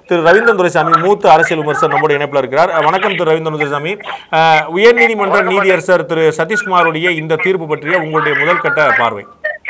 திரு ரவீந்திரன் துரைசாமி மூத்த அரசியல் விமர்சகர் நம்முடைய இணைப்பில் இருக்கிறார் அஹ், வணக்கம் திரு ரவீந்திரன் துரைசாமி அஹ், உயர்நீதிமன்ற நீதியரசர் திரு சதீஷ்குமாருடைய இந்த தீர்ப்பு பற்றிய உங்களுடைய முதல் கட்ட பார்வை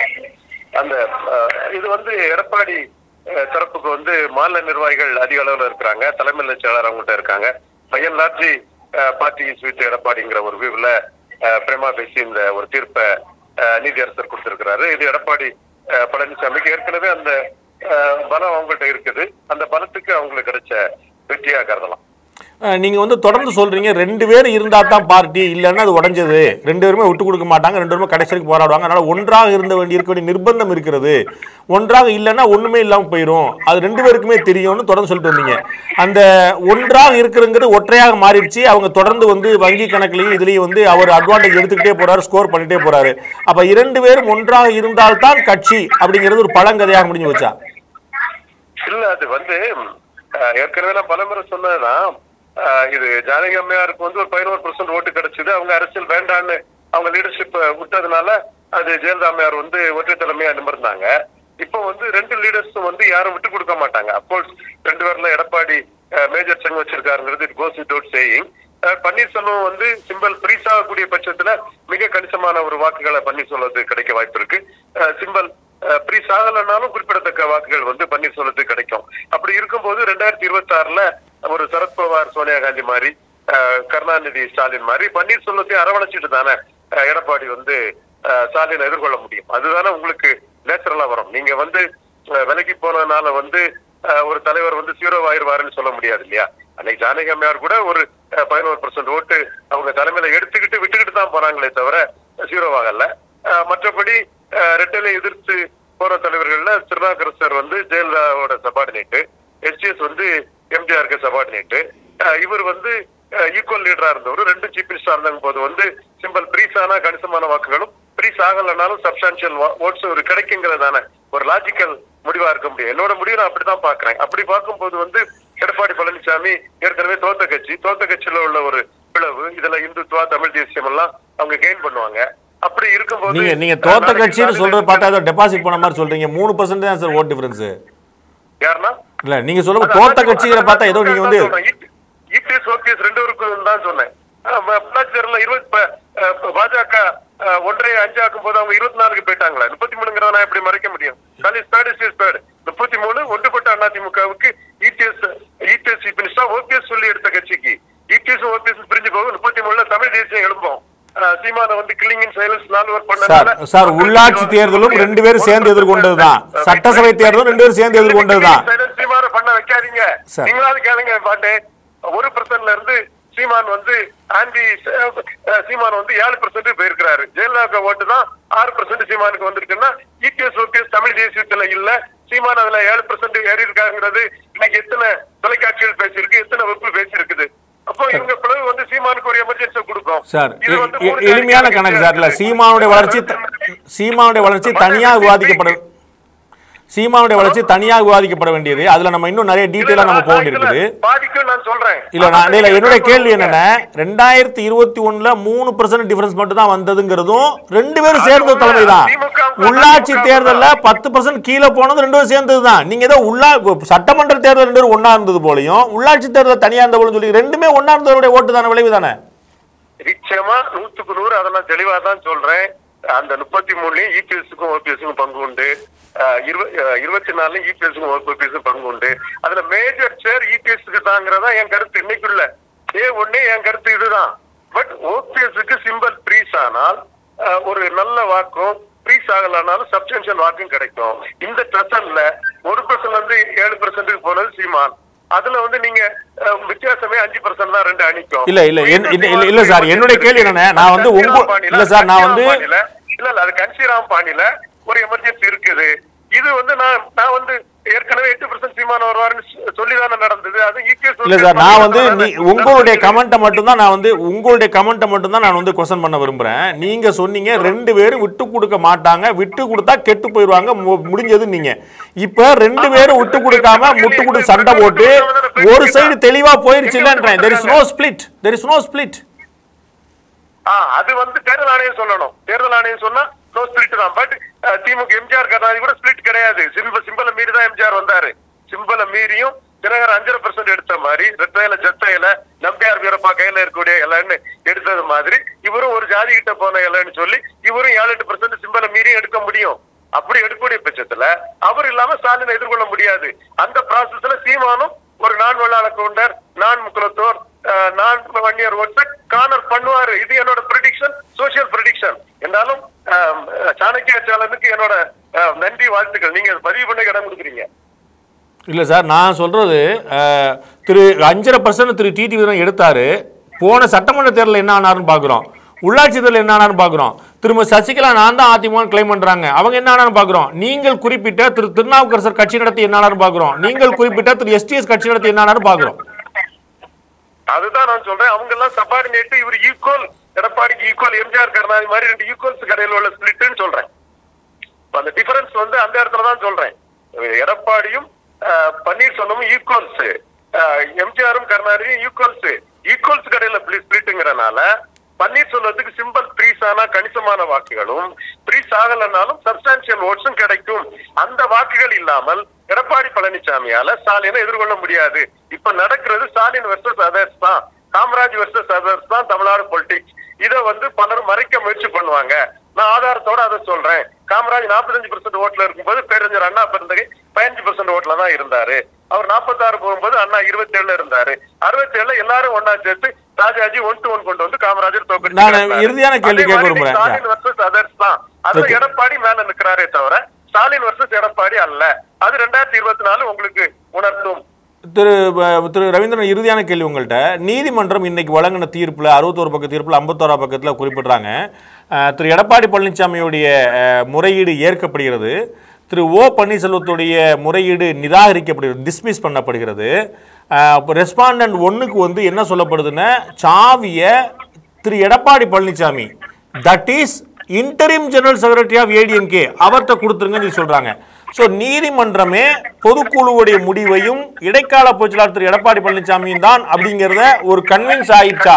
அந்த அஹ், இது வந்து எடப்பாடி அஹ், தரப்புக்கு வந்து மாநில நிர்வாகிகள் அதிக அளவுல இருக்கிறாங்க தலைமை செயலாளர் அவங்ககிட்ட இருக்காங்க பையன் லாட்ரி பார்ட்டி ஸ்வீட் எடப்பாடிங்கிற ஒரு வியூவில் பிரேமா பேசி இந்த ஒரு தீர்ப்பை அஹ், நீதியரசர் கொடுத்திருக்கிறாரு இது எடப்பாடி அஹ், பழனிசாமிக்கு ஏற்கனவே அந்த அஹ், பலம் அவங்ககிட்ட இருக்குது அந்த பலத்துக்கு அவங்களுக்கு கிடைச்ச வெற்றியா கருதலாம் அஹ், நீங்க வந்து தொடர்ந்து சொல்றீங்க ரெண்டு பேர் இருந்தா தான் பார்ட்டி இல்லைன்னா அது உடைஞ்சது ரெண்டு பேருமே விட்டு கொடுக்க மாட்டாங்க ரெண்டு பேருமே கடைசி வரைக்கும் போராடுவாங்க அதனால ஒன்றாக இருந்த வேண்டிய இருக்க வேண்டிய நிர்பந்தம் இருக்கிறது ஒன்றாக இல்லைன்னா ஒண்ணுமே இல்லாம போயிடும் அது ரெண்டு பேருக்குமே தெரியும்னு தொடர்ந்து சொல்லிட்டு வந்தீங்க அந்த ஒன்றாக இருக்கிறங்கிறது ஒற்றையாக மாறிடுச்சு அவங்க தொடர்ந்து வந்து வங்கி கணக்குலையும் இதுலயும் வந்து அவர் அட்வான்டேஜ் எடுத்துக்கிட்டே போறாரு ஸ்கோர் பண்ணிட்டே போறாரு அப்ப இரண்டு பேரும் ஒன்றாக இருந்தால்தான் கட்சி அப்படிங்கிறது ஒரு பழங்கதையாக முடிஞ்சு வச்சா இல்ல அது வந்து அஹ், ஏற்கனவே நான் பலமுறை சொன்னதுதான் அஹ், இது ஜானகி அம்மையாருக்கு வந்து ஒரு பதினோரு பர்சன்ட் ஓட்டு கிடைச்சது அவங்க அரசியல் வேண்டான்னு அவங்க லீடர்ஷிப் விட்டதுனால அது ஜெயலலிதா அம்மையார் வந்து ஒற்றை தலைமையா நிமிர்ந்தாங்க இப்போ வந்து ரெண்டு லீடர்ஸும் வந்து யாரும் விட்டு கொடுக்க மாட்டாங்க அப்கோர்ஸ் ரெண்டு பேர்ல எடப்பாடி மேஜர் சங் வச்சிருக்காருங்கிறது it goes without saying Panneerselvam வந்து சிம்பிள் ஃப்ரீஸ் ஆகக்கூடிய பட்சத்துல மிக கணிசமான ஒரு வாக்குகளை பன்னீர்செல்வத்துக்கு கிடைக்க வாய்ப்பு இருக்கு சிம்பிள் ப்ரீஸ் ஆகலைன்னாலும் குறிப்பிடத்தக்க வாக்குகள் வந்து பன்னீர்செல்வத்துக்கு கிடைக்கும் அப்படி இருக்கும்போது ரெண்டாயிரத்தி இருபத்தி ஆறுல ஒரு சரத்பவார் சோனியா காந்தி மாதிரி அஹ், கருணாநிதி ஸ்டாலின் மாதிரி பன்னீர்செல்வத்தையும் அரவணைச்சிட்டு தானே அஹ், எடப்பாடி வந்து அஹ், ஸ்டாலினை எதிர்கொள்ள முடியும் அதுதானே உங்களுக்கு நேச்சுரலா வரும் நீங்க வந்து அஹ், விலகி போனதுனால வந்து அஹ், ஒரு தலைவர் வந்து ஜீரோ ஆயிருவாருன்னு சொல்ல முடியாது இல்லையா அன்னைக்கு ஜானகி அம்மையார் கூட ஒரு பதினோரு பர்சன்ட் ஓட்டு அவங்க தலைமையில எடுத்துக்கிட்டு விட்டுக்கிட்டு தான் போனாங்களே தவிர ஜீரோவாகல அஹ், மற்றபடி அஹ், ரெட்டலை எதிர்த்து போற தலைவர்கள்ல திருநாகரசர் வந்து ஜெயலலிதாவோட சபார்டினேட்டு எஸ்டிஎஸ் வந்து எம்ஜிஆருக்கு சபார்டினேட்டு இவர் வந்து ஈக்குவல் லீடரா இருந்தவர் ரெண்டு சீஃப் மினிஸ்டர் இருந்தாங்க போது வந்து சிம்பிள் ப்ரீஸ் ஆனா கணிசமான வாக்குகளும் ப்ரீஸ் ஆகலைனாலும் சப்ஸ்டான்சியல் ஓட்ஸ் ஒரு கிடைக்குங்கிறதான ஒரு லாஜிக்கல் முடிவா இருக்க முடியும் என்னோட முடிவு நான் அப்படிதான் பாக்குறேன் அப்படி பார்க்கும்போது வந்து எடப்பாடி பழனிசாமி ஏற்கனவே தோத்த கட்சி தோத்த கட்சியில உள்ள ஒரு பிளவு இதுல இந்துத்துவா தமிழ் தேசியம் எல்லாம் அவங்க கெயின் பண்ணுவாங்க அப்படி இருக்கும்போது நீங்க நீங்க தோத்த நாளைக்கு கட்சின்னு காலையில சொல்றது பார்த்தா ஏதோ டெபாசிட் பண்ண மாதிரி சொல்றீங்க மூணு பர்சன்ட் தான் சார் ஓட் டிஃபரன்ஸ் யாருன்னா இல்ல நீங்க சொல்லுங்க தோத்த கட்சிகளை பார்த்தா ஏதோ நீங்க வந்து இபிஎஸ் ஓபிஎஸ் ரெண்டு பேருக்கும் தான் சொன்னேன் பொள்ளாச்சியர்ல இருபத்தி ப- அஹ் ப- பாஜக அஹ், ஒன்றை அஞ்சு ஆக்கும் போது அவங்க இருபத்தி நாலுக்கு போயிட்டாங்களா முப்பத்தி மூணுங்கிறத நான் எப்படி மறைக்க முடியும் காலி ஸ்பேட் இஸ் ஸ்பேட் முப்பத்தி மூணு ஒன்றுபட்ட அதிமுகவுக்கு EPS EPS chief minister OPS சொல்லி எடுத்த கட்சிக்கு இபிஎஸ் ஓபிஎஸ் பிரிஞ்சு போகும் முப்பத்தி மூணுல தமிழ் தேசியம் எழும்போம் அஹ், சீமானை வந்து கில்லிங் சைலன்ஸ் நாலு ஒர்க் சார் சார் உள்ளாட்சி தேர்தலும் ரெண்டு பேரும் சேர்ந்து எதிர்கொண்டதுதான் சட்டசபை தேர்தலும் ரெண்டு பேரும் சேர்ந்து எதிர்கொண்டதுதான் சீமான பண்ண வைக்காதீங்க சார். நீங்களாவது கேளுங்க பாட்டு ஒரு பர்சன்ட்ல இருந்து சீமான் வந்து ஆண்டி சீமான் வந்து ஏழு பர்சன்ட் போயிருக்கிறாரு ஜெயலலிதா ஓட்டு தான் ஆறு பர்சன்ட் சீமானுக்கு வந்திருக்குன்னா இபிஎஸ் ஓபிஎஸ் தமிழ் தேசியத்துல இல்ல சீமான் அதுல ஏழு பர்சன்ட் ஏறி இருக்காங்கிறது இன்னைக்கு எத்தனை தொலைக்காட்சிகள் பேசியிருக்கு எத்தனை வகுப்பு பேசியிருக்குது அப்போ இவங்க பிளவு வந்து சீமானுக்கு ஒரு எமர்ஜென்சி கொடுக்கும் சார் இது எ- வந்து எ- மூணு எளிமையான ஜாதிக்கு கணக்கு சார் இல்ல இருக்குது. சீமானுடைய வளர்ச்சி த- சீமானுடைய வளர்ச்சி தனியா விவாதிக்கப்பட சீமானுடைய வளர்ச்சி தனியாக விவாதிக்கப்பட வேண்டியது அதுல நம்ம இன்னும் நிறைய டீட்டெயிலா நம்ம போக வேண்டியிருக்குது பாதிக்கும் நான் சொல்றேன் இல்ல நான் இல்ல என்னுடைய கேள்வி என்னன்னா ரெண்டாயிரத்தி இருபத்தி ஒண்ணுல மூணு பர்சன்ட் டிஃபரன்ஸ் மட்டும் தான் வந்ததுங்கிறதும் ரெண்டு பேரும் சேர்ந்த தலைமை தான் உள்ளாட்சி தேர்தல்ல பத்து பர்சன்ட் கீழே போனது ரெண்டு பேரும் சேர்ந்தது தான் நீங்க ஏதோ உள்ளா சட்டமன்ற தேர்தல் ரெண்டு பேரும் ஒண்ணா இருந்தது போலயும் உள்ளாட்சி தேர்தல் தனியா இருந்த போலும் சொல்லி ரெண்டுமே ஒண்ணா இருந்தவருடைய ஓட்டு தானே விளைவு தானே நிச்சயமா நூத்துக்கு நூறு அதை நான் தெளிவா தான் சொல்றேன் அந்த முப்பத்தி மூணுலயும் இபிஎஸ்க்கும் ஓபிஎஸ்க்கும் பங்கு உண்டு அஹ் இருவ- அஹ் இருபத்தி நாலுலயும் இபிஎஸ்க்கும் ஓபிஎஸ்க்கும் பங்கு உண்டு அதுல மேஜர் ஷேர் இபிஎஸ்க்கு தாங்கிறதா என் கருத்து இன்னைக்குள்ள ஏ ஒண்ணே என் கருத்து இதுதான் பட் ஓபிஎஸ்க்கு சிம்பிள் ப்ரீஸ் ஆனால் அஹ், ஒரு நல்ல வாக்கும் ப்ரீஸ் ஆகலனாலும் சப்ஸ்டன்ஷியல் வாக்கும் கிடைக்கும் இந்த ட்ரெஷன்ல ஒரு பர்சன்ட் வந்து ஏழு பர்சன்ட்டுக்கு போனது சீமான் அதுல வந்து நீங்க அஹ், வித்தியாசமே அஞ்சு பர்சன்ட் தான் ரெண்டு அணிக்கும் இல்ல, இல்ல, என்ன- இல்ல, இல்ல, இல்ல சார், என்னுடைய கேள்வி என்னன்னா, நான் வந்து உங்க- இல்ல சார், நான் வந்து- பாணியில இல்ல இல்ல அது கன்சிராம் பாணியில ஒரு எமர்ஜென்சி இருக்குது இது வந்து நான் நான் வந்து ஏற்கனவே எட்டு பர்சன்ட் சீமான வருவாருன்னு சொ- சொல்லிதானே நடந்தது அது EPS இல்ல சார் நான் வந்து நீ உங்களுடைய கமெண்ட்டை மட்டும் தான் நான் வந்து உங்களுடைய கமெண்ட்டை மட்டும் தான் நான் வந்து கொஸ்டின் பண்ண விரும்புறேன் நீங்க சொன்னீங்க ரெண்டு பேரும் விட்டு கொடுக்க மாட்டாங்க விட்டு கொடுத்தா கெட்டு போயிடுவாங்க மு- முடிஞ்சது நீங்க இப்ப ரெண்டு பேரும் விட்டு கொடுக்காம முட்டு கொடுத்து சண்டை போட்டு ஒரு சைடு தெளிவா போயிருச்சு இல்லன்றேன் there is no split there is no split ஆ, அது வந்து தேர்தல் ஆணையம் சொல்லணும் தேர்தல் ஆணையம் சொன்னா நோ ஸ்பிளிட் தான் பட் திமுக எம்ஜிஆர் கருணாநிதி கூட ஸ்பிளிட் கிடையாது சிம்ப சிம்பல மீறி தான் எம்ஜிஆர் வந்தாரு சிம்பல மீறியும் தினகரன் அஞ்சரை பெர்சென்ட் எடுத்த மாதிரி ரெட்டையில ஜெத்தையில நம்பியார் வீரப்பா கையில இருக்கக்கூடிய இலைன்னு எடுத்தது மாதிரி இவரும் ஒரு ஜாதி கிட்ட போன இலைன்னு சொல்லி இவரும் ஏழு எட்டு பெர்சென்ட் சிம்பலை மீறி எடுக்க முடியும் அப்படி எடுக்கக்கூடிய பட்சத்துல அவர் இல்லாம ஸ்டாலினை எதிர்கொள்ள முடியாது அந்த ப்ராசஸ்ல சீமானும் ஒரு நான் வெள்ளாள கவுண்டர் நான் முக்குலத்தோர் அஹ், நான் வன்னியர் ஓட்டு கார்னர் பண்ணுவாரு இது என்னோட ப்ரிடிக்ஷன் சோசியல் ப்ரிடிக்ஷன் என்றாலும் அஹ், சாணக்கியாச்சாலனுக்கு என்னோட அஹ், நன்றி வாழ்த்துக்கள் நீங்க பதிவு பண்ண இடம் கொடுக்குறீங்க இல்லை சார் நான் சொல்கிறது திரு அஞ்சரை பர்சன்ட் திரு டிடி வீரன் எடுத்தார் போன சட்டமன்ற தேர்தலில் என்ன ஆனாருன்னு பார்க்குறோம் உள்ளாட்சி தேர்தல் என்ன ஆனான்னு பார்க்குறோம் திரும்ப சசிகலா நான் தான் அதிமுக கிளைம் பண்ணுறாங்க அவங்க என்ன ஆனான்னு பார்க்குறோம் நீங்கள் குறிப்பிட்ட திரு திருநாவுக்கரசர் கட்சி நடத்தி என்ன ஆனான்னு பார்க்குறோம் நீங்கள் குறிப்பிட்ட திரு எஸ்டிஎஸ் கட்சி நடத்தி என்ன ஆனான்னு பார்க்குறோம் அதுதான் நான் சொல்றேன் அவங்க எல்லாம் சபார்டினேட் இவர் ஈக்குவல் எடப்பாடிக்கு ஈக்குவல் எம்ஜிஆர் கருணாநிதி மாதிரி ரெண்டு ஈக்குவல்ஸ் கடையில் உள்ள ஸ்பிளிட்னு சொல்றேன் இப்ப அந்த டிஃபரன்ஸ் வந்து அந்த இடத்துல தான் சொல்றேன் எடப்பாடியும் அஹ், பன்னீர்செல்வமும் ஈக்குவல்ஸ் எம்ஜிஆரும் கருணாநிதியும் ஈக்குவல்ஸ் ஈக்குவல்ஸ் கடையில ஸ்பிளிட்டுங்கிறனால பன்னீர்செல்வத்துக்கு சிம்பிள் ப்ரீஸ் ஆனா கணிசமான வாக்குகளும் ப்ரீஸ் ஆகலைன்னாலும் சப்ஸ்டான்சியல் ஓட்ஸும் கிடைக்கும் அந்த வாக்குகள் இல்லாமல் எடப்பாடி பழனிசாமியால ஸ்டாலினை எதிர்கொள்ள முடியாது இப்ப நடக்கிறது ஸ்டாலின் வெர்சஸ் அதர்ஸ் தான் காமராஜ் வெர்சஸ் அதர்ஸ் தான் தமிழ்நாடு பொலிட்டிக்ஸ் இத வந்து பலரும் மறைக்க முயற்சி பண்ணுவாங்க நான் ஆதாரத்தோட அதை சொல்றேன் காமராஜ் 45% பெர்சென்ட் ஓட்டுல இருக்கும்போது பேரறிஞர் அண்ணா பிறந்தகை பதினஞ்சு பெர்சென்ட் ஓட்டுல தான் இருந்தாரு அவர் 46 போகும்போது அண்ணா 27 ஏழுல இருந்தாரு 67 ஏழுல எல்லாரும் ஒண்ணா சேர்த்து ராஜாஜி ஒன் டு ஒன் கொண்டு வந்து காமராஜர் தோக்கடிச்சு நான் காட்டினாரு. இறுதியான கேள்வி அதே கேட்க மாதிரி விரும்புறேன். ஸ்டாலின் versus others தான் அது Okay. எடப்பாடி மேல நிக்கிறாரே தவிர ஸ்டாலின் வர்சஸ் எடப்பாடி அல்ல அது ரெண்டாயிரத்தி இருபத்தி நாலு உங்களுக்கு உணர்த்தும் திரு அஹ், திரு ரவீந்திரன் இறுதியான கேள்வி உங்கள்கிட்ட நீதிமன்றம் இன்னைக்கு வழங்கின தீர்ப்பில் அறுபத்தோரு பக்க தீர்ப்பில் ஐம்பத்தோரா பக்கத்தில் குறிப்பிட்றாங்க அஹ், திரு எடப்பாடி பழனிசாமியுடைய அஹ், முறையீடு ஏற்கப்படுகிறது திரு ஓ பன்னீர்செல்வத்துடைய முறையீடு நிராகரிக்கப்படுகிறது டிஸ்மிஸ் பண்ணப்படுகிறது ரெஸ்பாண்டன்ட் ஒன்றுக்கு வந்து என்ன சொல்லப்படுதுன்னா சாவியை Thiru Edappadi Palaniswami that is interim general secretary of ADMK அவர்கிட்ட கொடுத்துருங்கன்னு சொல்றாங்க ஸோ நீதிமன்றமே பொதுக்குழுவுடைய முடிவையும் இடைக்கால பொதுச்செயலாளர் திரு எடப்பாடி பழனிசாமியும் தான் அப்படிங்கிறத ஒரு கன்வின்ஸ் ஆயிடுச்சா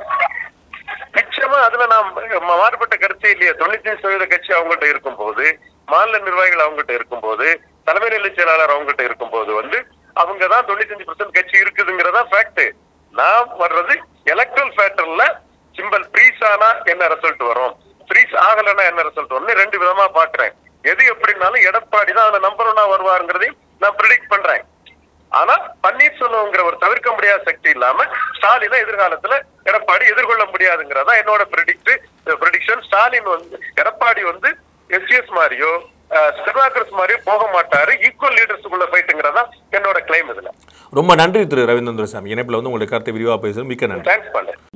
நிச்சயமா அதுல நாம் ம- மாறுபட்ட கருத்தே இல்லையா தொண்ணூத்தி அஞ்சு சதவீத கட்சி அவங்ககிட்ட இருக்கும்போது மாநில நிர்வாகிகள் அவங்ககிட்ட இருக்கும்போது தலைமை நிலை செயலாளர் அவங்ககிட்ட இருக்கும்போது வந்து அவங்க தான் தொண்ணூத்தஞ்சு பர்சன்ட் கட்சி இருக்குதுங்கிறதா ஃபேக்ட் நான் வர்றது எலக்ட்ரல் ஃபேக்டர்ல சிம்பிள் ப்ரீஸ் ஆனா என்ன ரிசல்ட் வரும் ப்ரீஸ் ஆகலைன்னா என்ன ரிசல்ட் வரும்னு ரெண்டு விதமா பாக்குறேன் எது எப்படினாலும் எடப்பாடி தான் அதுல நம்பர் ஒன்னா வருவாருங்கிறதையும் நான் ப்ரிடிக்ட் பண்றேன் ஆனா பன்னீர்செல்வம்ங்கிறவர் தவிர்க்க முடியாத சக்தி இல்லாம ஸ்டாலினை எதிர்காலத்துல எடப்பாடி எதிர்கொள்ள முடியாதுங்கிறதா என்னோட ப்ரிடிக்ட் ப்ரிடிக்ஷன் ஸ்டாலின் வந்து எடப்பாடி வந்து எஸ்டிஎஸ் மாதிரியோ ஸ்டெர்னாக்கர்ஸ் மாதிரியோ போக மாட்டாரு ஈக்குவல் லீடர்ஸுக்குள்ள ஃபைட்டுங்கிறதா என்னோட கிளைம் இதுல ரொம்ப நன்றி திரு ரவீந்திர சாமி இணைப்பில் வந்து உங்களுடைய கருத்தை விரிவாக பேசுகிறேன் மிக்க நன்றி தேங்க்ஸ் பண்ணேன்